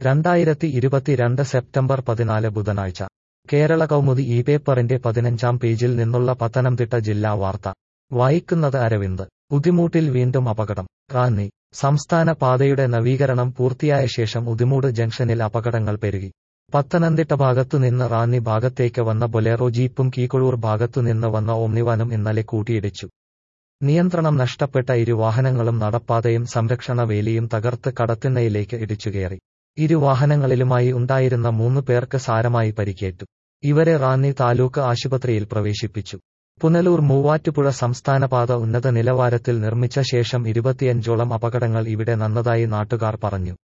രണ്ടായിരത്തി ഇരുപത്തിരണ്ട് സെപ്റ്റംബർ പതിനാല് ബുധനാഴ്ച കേരള കൗമുദി ഈ പേപ്പറിന്റെ പതിനഞ്ചാം പേജിൽ നിന്നുള്ള പത്തനംതിട്ട ജില്ലാ വാർത്ത വായിക്കുന്നത് അരവിന്ദ് ഉദിമൂട്ടിൽ വീണ്ടും അപകടം റാന്നി സംസ്ഥാന പാതയുടെ നവീകരണം പൂർത്തിയായ ശേഷം ഉദിമൂട് ജംഗ്ഷനിൽ അപകടങ്ങൾ പെരുകി പത്തനംതിട്ട ഭാഗത്തുനിന്ന് റാന്നി ഭാഗത്തേക്ക് വന്ന ബൊലേറോ ജീപ്പും കീക്കൊഴൂർ ഭാഗത്തുനിന്ന് വന്ന ഓമ്നിവാനും ഇന്നലെ കൂട്ടിയിടിച്ചു നിയന്ത്രണം നഷ്ടപ്പെട്ട ഇരു വാഹനങ്ങളും നടപ്പാതയും സംരക്ഷണ വേലിയും തകർത്ത് കടത്തിണ്ണയിലേക്ക് ഇടിച്ചുകയറി ഇരു വാഹനങ്ങളിലുമായി ഉണ്ടായിരുന്ന മൂന്ന് പേർക്ക് സാരമായി പരിക്കേറ്റു ഇവരെ റാന്നി താലൂക്ക് ആശുപത്രിയിൽ പ്രവേശിപ്പിച്ചു പുനലൂർ മൂവാറ്റുപുഴ സംസ്ഥാനപാത ഉന്നത നിലവാരത്തിൽ നിർമ്മിച്ച ശേഷം ഇരുപത്തിയഞ്ചോളം അപകടങ്ങൾ ഇവിടെ നടന്നതായി നാട്ടുകാർ പറഞ്ഞു